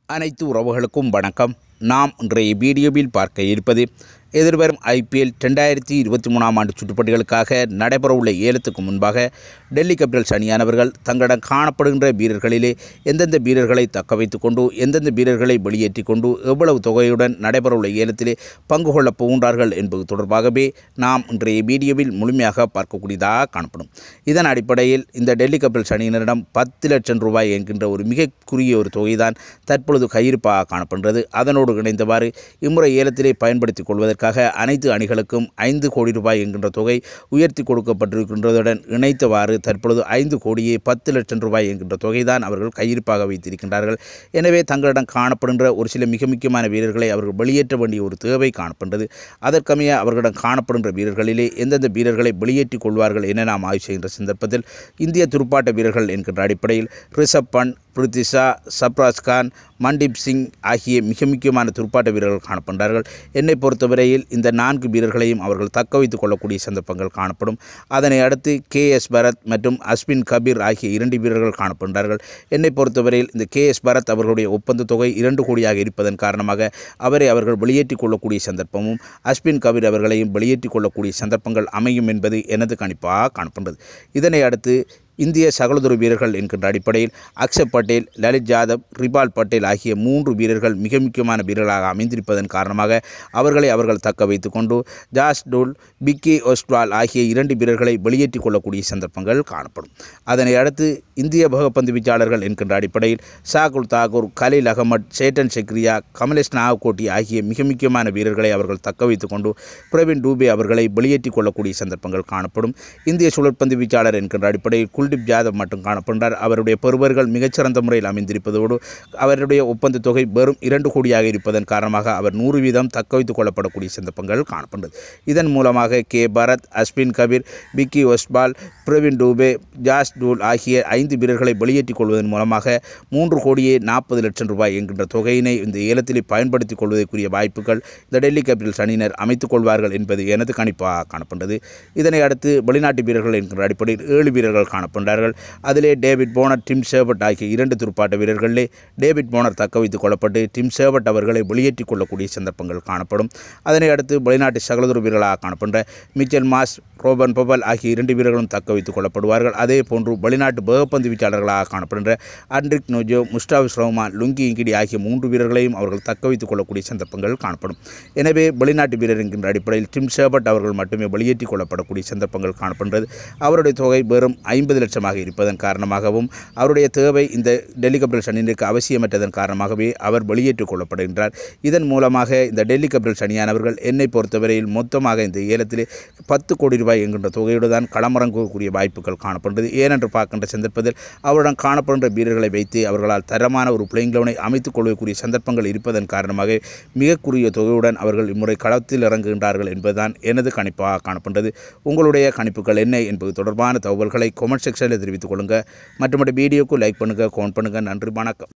அனைத்து உறவுகளுக்கும் வணக்கம் நாம் இன்றைய வீடியோவில் பார்க்க இருப்பது எதிர்வரும் ஐபிஎல் ரெண்டாயிரத்தி இருபத்தி மூணாம் ஆண்டு சுற்றுப்பட்டிகளுக்காக நடைபெறவுள்ள ஏலத்துக்கு முன்பாக டெல்லி கேபிட்டல்ஸ் அணியானவர்கள் தங்களிடம் காணப்படுகின்ற வீரர்களிலே எந்தெந்த வீரர்களை தக்க வைத்துக் கொண்டு எந்தெந்த வீரர்களை வெளியேற்றி கொண்டு எவ்வளவு தொகையுடன் நடைபெறவுள்ள ஏலத்திலே பங்கு கொள்ளப் போகின்றார்கள் என்பது தொடர்பாகவே நாம் இன்றைய வீடியோவில் முழுமையாக பார்க்கக்கூடியதாக காணப்படும் இதன் அடிப்படையில் இந்த டெல்லி கேபிட்டல்ஸ் அணியினரிடம் பத்து லட்சம் ரூபாய் என்கின்ற ஒரு மிக குறுகிய ஒரு தொகைதான் தற்பொழுது கையிருப்பாக காணப்படுகிறது அதனோடு இணைந்தவாறு இம்முறை ஏலத்திலே பயன்படுத்திக் கொள்வதற்காக அனைத்து அணிகளுக்கும் ஐந்து கோடி ரூபாய் என்கின்ற தொகை உயர்த்தி கொடுக்கப்பட்டிருக்கின்றதுடன் இணைத்தவாறு தற்பொழுது ஐந்து கோடியே பத்து லட்சம் ரூபாய் என்கின்ற தொகைதான் அவர்கள் கையிருப்பாக வைத்திருக்கின்றார்கள் எனவே தங்களிடம் காணப்படுகின்ற ஒரு சில மிக முக்கியமான வீரர்களை அவர்கள் வெளியேற்ற வேண்டிய ஒரு தேவை காணப்படுகிறது அதற்கமைய அவர்களிடம் காணப்படுகின்ற வீரர்களிலே எந்தெந்த வீரர்களை வெளியேற்றிக் கொள்வார்கள் என நாம் ஆய்வு செய்கின்ற சந்தர்ப்பத்தில் இந்திய துடுப்பாட்ட வீரர்கள் என்கின்ற அடிப்படையில் ரிஷப் பண்ட் பிரித்திஷா சப்ராஜ் கான் மன்தீப் சிங் ஆகிய மிக முக்கியமான துடுப்பாட்ட வீரர்கள் காணப்படுகிறார்கள் என்னை பொறுத்தவரையில் இந்த நான்கு வீரர்களையும் அவர்கள் தக்க வைத்துக் கொள்ளக்கூடிய சந்தர்ப்பங்கள் காணப்படும் அதனை அடுத்து கே எஸ் பரத் மற்றும் அஸ்வின் கபீர் ஆகிய இரண்டு வீரர்கள் காணப்படுகிறார்கள் என்னை பொறுத்தவரையில் இந்த கே எஸ் பரத் அவர்களுடைய ஒப்பந்த தொகை இரண்டு கோடியாக இருப்பதன் காரணமாக அவரை அவர்கள் வெளியேற்றிக் கொள்ளக்கூடிய சந்தர்ப்பமும் அஸ்வின் கபீர் அவர்களையும் வெளியேற்றிக் கொள்ளக்கூடிய சந்தர்ப்பங்கள் அமையும் என்பது எனது கணிப்பாக காணப்படுகிறது இதனை அடுத்து இந்திய சகலதுரு வீரர்கள் என்கின்ற அடிப்படையில் அக்ஷர் பட்டேல் லலித் ஜாதவ் ரிபால் பட்டேல் ஆகிய மூன்று வீரர்கள் மிக முக்கியமான வீரர்களாக அமைந்திருப்பதன் காரணமாக அவர்களை அவர்கள் தக்க வைத்துக் கொண்டு ஜாஸ் டூல் பிக்கி ஒஸ்ட்வால் ஆகிய இரண்டு வீரர்களை வெளியேற்றிக் கொள்ளக்கூடிய சந்தர்ப்பங்கள் காணப்படும் அதனை அடுத்து இந்திய பகப்பந்து வீச்சாளர்கள் என்கின்ற அடிப்படையில் ஷாகுல் தாகூர் கலீல் அகமட் சேட்டன் செக்ரியா கமலேஷ் நாகக்கோட்டி ஆகிய மிக முக்கியமான வீரர்களை அவர்கள் தக்க வைத்துக் கொண்டு பிரவீன் டூபே அவர்களை வெளியேற்றிக் கொள்ளக்கூடிய சந்தர்ப்பங்கள் காணப்படும் இந்திய சுழற்பந்து வீச்சாளர் என்கின்ற அடிப்படையில் குல்தீப் ஜாதவ் மட்டும் காணப்படுகிறார் அவருடைய பெறுவர்கள் மிகச்சிறந்த முறையில் அமைந்திருப்பதோடு அவருடைய ஒப்பந்த தொகை வெறும் இரண்டு கோடியாக இருப்பதன் காரணமாக அவர் நூறு வீதம் தக்க வைத்துக் கொள்ளப்படக்கூடிய சந்தர்ப்பங்கள் காணப்படுகிறது இதன் மூலமாக கே பரத் அஸ்வின் கபீர் பிக்கி ஒஸ்பால் பிரவீன் டூபே ஜாஸ் டூல் ஆகிய ஐந்து வீரர்களை வெளியேற்றிக் கொள்வதன் மூலமாக மூன்று கோடியே நாற்பது லட்சம் ரூபாய் என்கின்ற தொகையினை இந்த ஏலத்தில் பயன்படுத்திக் கொள்வதற்குரிய வாய்ப்புகள் இந்த டெல்லி கேபிட்டல்ஸ் அணியினர் அமைத்துக் கொள்வார்கள் என்பது எனது கணிப்பாக காணப்படுகிறது இதனை அடுத்து வெளிநாட்டு வீரர்கள் என்கின்ற அடிப்படையில் ஏழு வீரர்கள் காணப்படுகிறார்கள் அதிலே டேவிட் போனர் டிம் சேவட் ஆகிய இரண்டு துடுப்பாட்ட வீரர்களிலே டேவிட் போனர் தக்க வைத்துக் கொள்ளப்பட்டு டிம் சேவட் அவர்களை வெளியேற்றிக் கொள்ளக்கூடிய சந்தர்ப்பங்கள் காணப்படும் அதனை அடுத்து வெளிநாட்டு சகலதுரு வீரர்களாக காணப்படுகின்ற மிச்சல் மாஸ் ரோபன் பபல் ஆகிய இரண்டு வீரர்களும் தக்க வைத்துக் கொள்ளப்படுவார்கள் அதே போன்று வெளிநாட்டு வேகப்பந்து வீச்சாளர்களாக காணப்படுகின்ற Anrich Nortje Mustafizur Rahman Lungi Ngidi ஆகிய மூன்று வீரர்களையும் அவர்கள் தக்க வைத்துக் கொள்ளக்கூடிய சந்தர்ப்பங்கள் காணப்படும் எனவே வெளிநாட்டு வீரர் என்கின்ற அடிப்படையில் டிம் ஷேபட் அவர்கள் மட்டுமே வெளியேற்றிக் கொள்ளப்படக்கூடிய சந்தர்ப்பங்கள் காணப்படுகிறது அவருடைய தொகை வெறும் ஐம்பது லட்சமாக இருப்பதன் காரணமாகவும் அவருடைய தேவை இந்த டெல்லி கேபிட்டல்ஸ் அணியினருக்கு அவசியமற்றதன் காரணமாகவே அவர் வெளியேற்றிக் கொள்ளப்படுகின்றார் இதன் மூலமாக இந்த டெல்லி கேபிட்டல்ஸ் அணியானவர்கள் என்னை பொறுத்தவரையில் மொத்தமாக இந்த ஏலத்திலே பத்து கோடி ரூபாய் என்கின்ற தொகையோடு தான் களமிறங்கக்கூடிய வாய்ப்புகள் காணப்படுகிறது ஏனென்று பார்க்கின்ற சந்தர்ப்பத்தில் அவருடன் காணப்படுகின்ற வீரர்களை வைத்து அவர்களால் தரமான ஒரு பிளேயிங் லெவனை அமைத்துக் கொள்ளக்கூடிய சந்தர்ப்பங்கள் இருப்பதன் காரணமாக மிக குறுகிய தொகையுடன் அவர்கள் இம்முறை களத்தில் இறங்குகின்றார்கள் என்பதுதான் எனது கணிப்பாக காணப்படுகிறது உங்களுடைய கணிப்புகள் என்ன என்பது தொடர்பான தகவல்களை கொமெண்ட் செக்ஷனில் தெரிவித்துக் கொள்ளுங்கள் மற்றும் வீடியோக்கு லைக் பண்ணுங்கள் கமெண்ட் பண்ணுங்கள் நன்றி வணக்கம்